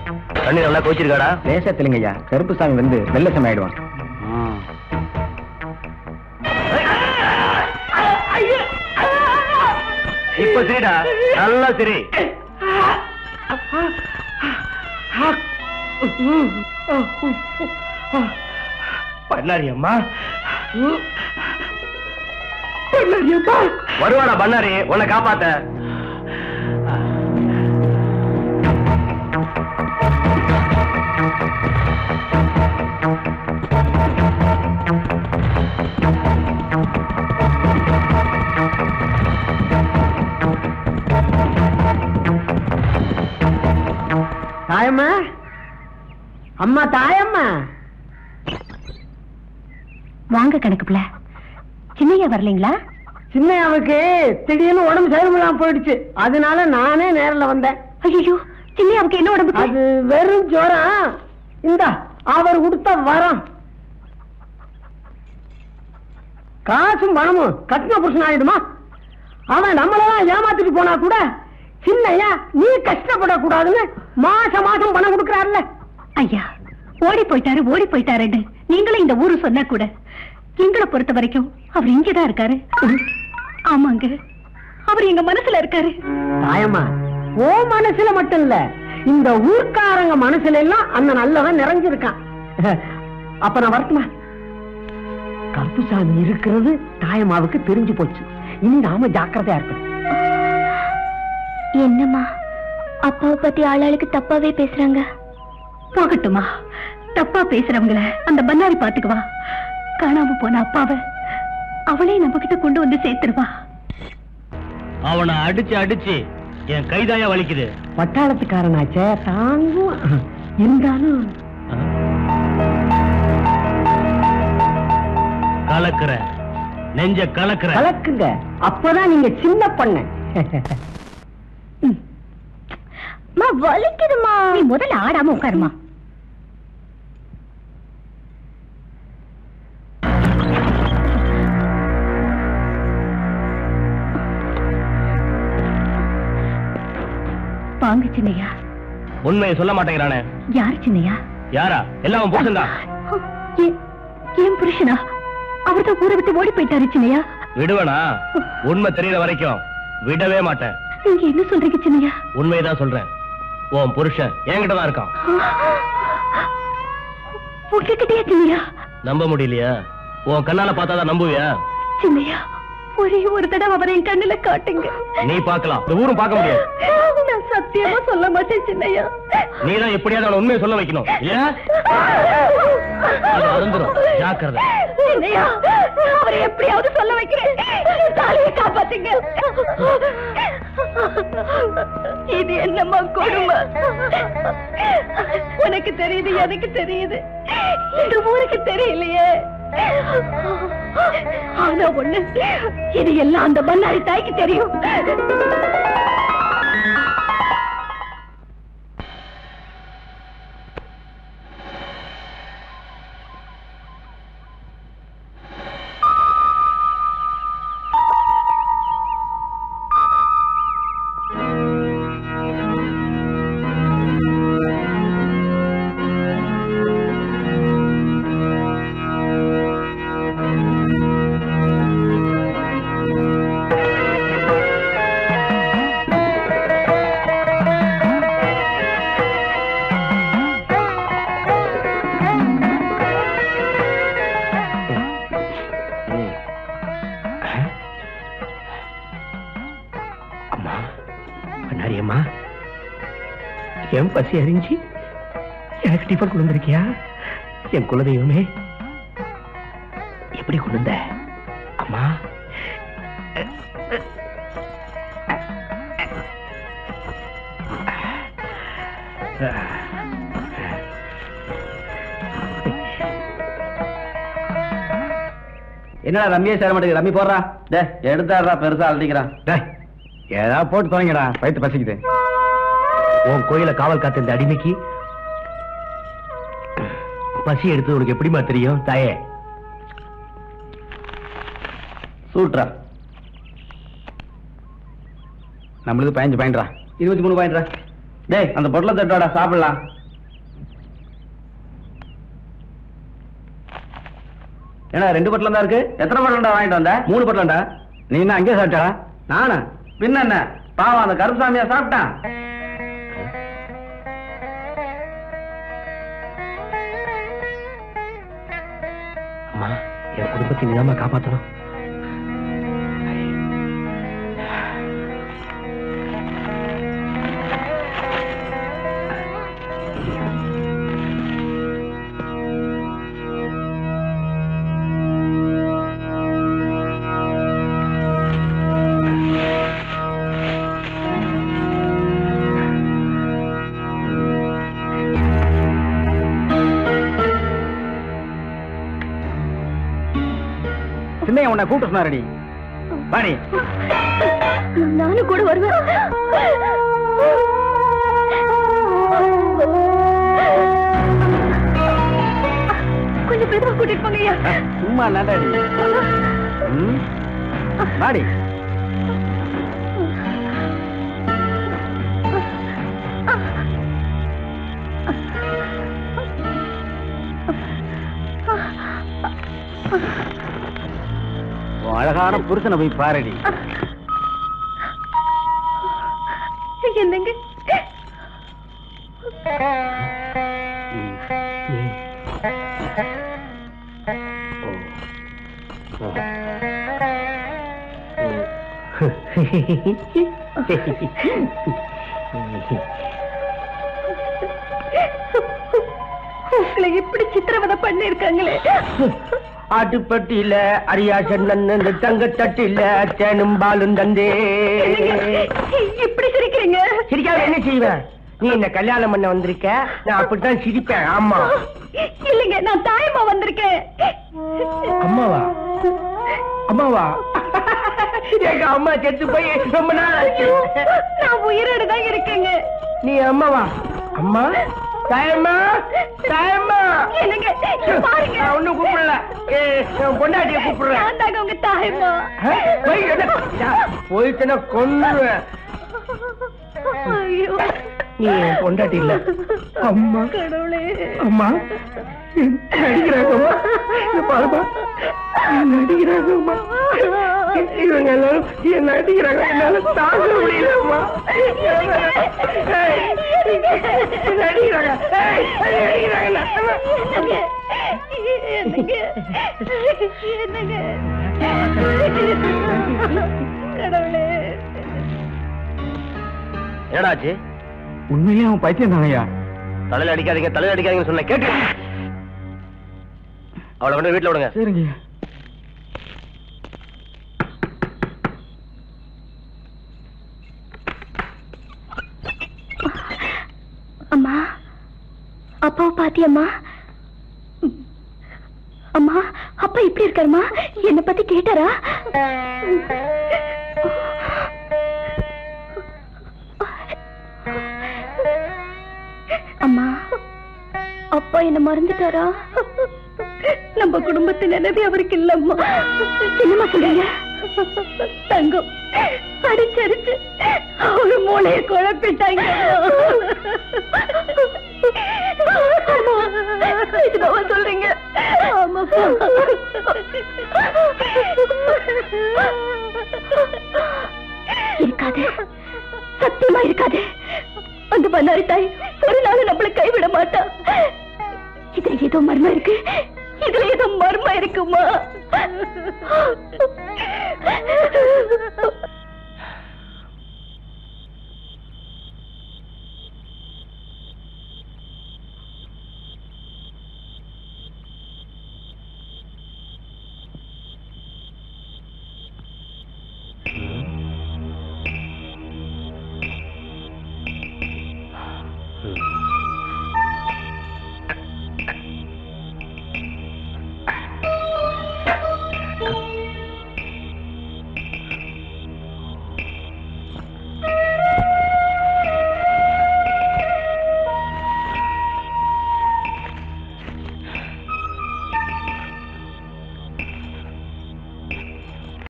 தண்ணி நல்லா கோச்சிருக்காடா லேசா தெலுங்க ஐயா கருப்பு சாமி வந்து வெள்ள சாமி ஆயிடுவான் இப்ப சரிடா நல்லா சரி பண்ணாரி அம்மா வருவாடா பண்ணாரி உன்னை காப்பாத்த தாயம்மா அம்மா தாயம்மா வாங்க கணக்கு பிள்ளை சின்னையா வரலீங்களா சின்னையாவுக்கு திடீர்னு உடம்பு சரியில்லாம போயிடுச்சு அதனால நானே நேர்ல வந்தேன் ஐயோ சின்னையாவுக்கு என்ன உடம்பு அது வெறும் ஜுரம் இந்தா அவர் கொடுத்த வரம் காசும் பணமும் கட்டின புருஷன் ஆயிடுமா அவன் நம்மளெல்லாம் ஏமாத்திட்டு போனா கூட சின்னையா நீ கஷ்டப்படக்கூடாதுன்னு மாசம் மாசம் பணம் கொடுக்கறாருல்ல ஐயா ஓடி போயிட்டாரு ஓடி போயிட்டாருன்னு நீங்களும் இந்த ஊரு சொன்னா கூட எங்களை பொறுத்த வரைக்கும் அவர் இங்கதான் இருக்காரு ஆமாங்க அவர் எங்க மனசுல இருக்காரு தாயம்மா ஓ மனசுல மட்டும் இல்ல இந்த ஊர்க்காரங்க மனசுல எல்லாம் அந்த நல்லவன் நிறைஞ்சிருக்கான் அப்ப நான் வரட்டுமா கருப்புசாமி இருக்கிறது தாயம்மாவுக்கு தெரிஞ்சு போச்சு இனி நாம ஜாக்கிரதையா இருக்கணும் என்னம்மா அப்பாவை பத்தி ஆளாளுக்கு தப்பாவே பேசுறாங்க போகட்டுமா தப்பா பேசுறவங்கள அந்த பண்ணாரி பாத்துக்குவா காணாம போன அப்பாவை அவளே நம்ம கிட்ட கொண்டு வந்து சேர்த்துருவா அவனை அடிச்சு அடிச்சு என் கைதாயா வலிக்குது பட்டாளத்துக்காரனாச்சே தாங்கும் இருந்தாலும் கலக்குற நெஞ்ச கலக்குற கலக்குங்க அப்பதான் நீங்க சின்ன பண்ண வலிக்குதுமா நீ முதல்ல ஆடாம உட்காருமா வாங்க சின்னையா உண்மையை சொல்ல மாட்டேங்கிறானே யார் சின்னையா யாரா எல்லாம் அவன் புருஷன்தான் ஏ- ஏன் புருஷனா அவர்தான் ஊரை விட்டு ஓடி போயிட்டாரு சின்னையா விடுவனா உண்மை தெரியற வரைக்கும் விடவே மாட்டேன் நீங்க என்ன சொல்றீங்க சின்னையா உண்மையதான் சொல்றேன் உன் புருஷன் என்கிட்ட தான் இருக்கான் உங்ககிட்டயா சின்னையா நம்ப முடியலையா உன் கண்ணால பார்த்தாதான் நம்புவியா சின்னையா ஒரே ஒரு தடவை அவரை என் கண்ணுல காட்டுங்க நீ பார்க்கலாம் இந்த ஊரும் பார்க்க முடியாது நான் சத்தியமா சொல்ல மாட்டேன் சின்னையா நீ தான் எப்படியாவது அவனை உண்மையை சொல்ல வைக்கணும் இல்லையா அது அருந்துரும் ஜாக்கிரதை சின்னையா அவரை எப்படியாவது சொல்ல வைக்கிறேன் தாலியை காப்பாத்துங்க இது என்னம்மா கொடுமை உனக்கு தெரியுது எனக்கு தெரியுது இந்த ஊருக்கு தெரியலையே ஆனா ஒண்ணு இது எல்லாம் அந்த பண்ணாரி தாய்க்கு தெரியும் அம்மா பண்ணாரி அம்மா என் பசி அறிஞ்சு எனக்கு டிஃபன் கொண்டு வந்திருக்கியா என் குலதெய்வமே எப்படி கொண்டு வந்த அம்மா என்னடா ரம்மியே சேர மாட்டேங்குது ரம்மி போடுறா டே எடுத்தாடுறா பெருசா அழட்டிக்கிறான் ஏதாவது போட்டு தொலைங்கடா வயிற்று பசிக்குது உன் கோயில காவல் காத்த இந்த அடிமைக்கு பசி எடுத்து உனக்கு எப்படிமா தெரியும் தாயே சூட்ரா நம்மளுக்கு பதினஞ்சு பாயிண்ட்ரா இருபத்தி மூணு பாயிண்ட்ரா டேய் அந்த பொட்டலை தட்டோட சாப்பிடலாம் ஏன்னா ரெண்டு பொட்டலம் தான் இருக்கு எத்தனை பொட்டலம்டா வாங்கிட்டு வந்த மூணு பொட்டலம்டா நீ என்ன அங்கேயே சாப்பிட்டா நானா பின்ன என்ன பாவம் அந்த கருப்புசாமியா சாப்பிட்டான் அம்மா என் குடும்பத்தை நீதாம்மா காப்பாத்தணும் சின்னையா உன்னை கூப்பிட்டு சொன்னாரடி வாடி நானும் கூட வருவேன் கொஞ்சம் மெதுவா கூட்டிட்டு போங்க ஐயா சும்மா நடாடி ம் வாடி உன் அழகான புருஷனை போய் பாரடி என்னங்க உங்களை இப்படி சித்திரவதை பண்ணிருக்காங்களே ஆட்டுப்பட்டியில அரியாசன் இந்த தங்கத்தட்டில தேனும் பாலும் தந்தே இப்படி சிரிக்கிறீங்க சிரிக்காம என்ன செய்வேன் நீ என்ன கல்யாணம் பண்ண வந்திருக்க நான் அப்படித்தான் சிரிப்பேன் ஆமா இல்லைங்க நான் தாயமா வந்திருக்கேன் அம்மாவா அம்மாவா எங்க அம்மா செத்து போய் ரொம்ப நாள் ஆச்சு நான் உயிரோட தான் இருக்கேங்க நீ அம்மாவா அம்மா தாயம்மா தாயம்மா என்னங்க பாருங்க நான் ஒண்ணும் கூப்பிடல ஏ, என் பொண்டாட்டிய கூப்பிடுறேன் நான் தாங்க உங்க தாயமா போயிட்டுனா கொன்னுருவேன் ஐயோ நீ என் பொண்டாட்டி இல்ல அம்மா கடவுளே அம்மா நடிக்கிறாங்கம்மா இங்க பாருமா நடிக்கிறாங்கம்மா இவங்க எல்லாரும் என்ன நடிக்கிறாங்க என்னால தாங்க முடியலம்மா ஏய், நடிக்கிறாங்க ஏய், நடிக்கிறாங்க என்னங்க என்னங்க கடவுளே ஏடாச்சு உண்மையிலேயே அவன் பைத்தியம் தானையா தலையில அடிக்காதீங்க தலையில அடிக்காதீங்கன்னு சொன்ன கேட்டு அவளை கொண்டு வீட்டுல விடுங்க சரிங்க அம்மா அப்பாவை பாத்தியம்மா அம்மா அப்பா இப்படி இருக்காருமா என்ன பத்தி கேட்டாரா அம்மா அப்பா என்ன மறந்துட்டாரா நம்ம குடும்பத்தின் நினைவு அவருக்கு இல்லம்மா என்னம்மா சொல்றீங்க தங்கம் அடிச்சடிச்சு ஒரு மூளையை குழப்பிட்டாங்க இதுவா சொல்றீங்க ஆமாப்பா இருக்காது சத்தியமா இருக்காது அந்த பண்ணாரி தாய் ஒரு நாள் நம்மள கைவிட மாட்டா இதுல ஏதோ மர்மம் இருக்கு இதுல ஏதோ மர்மம் இருக்குமா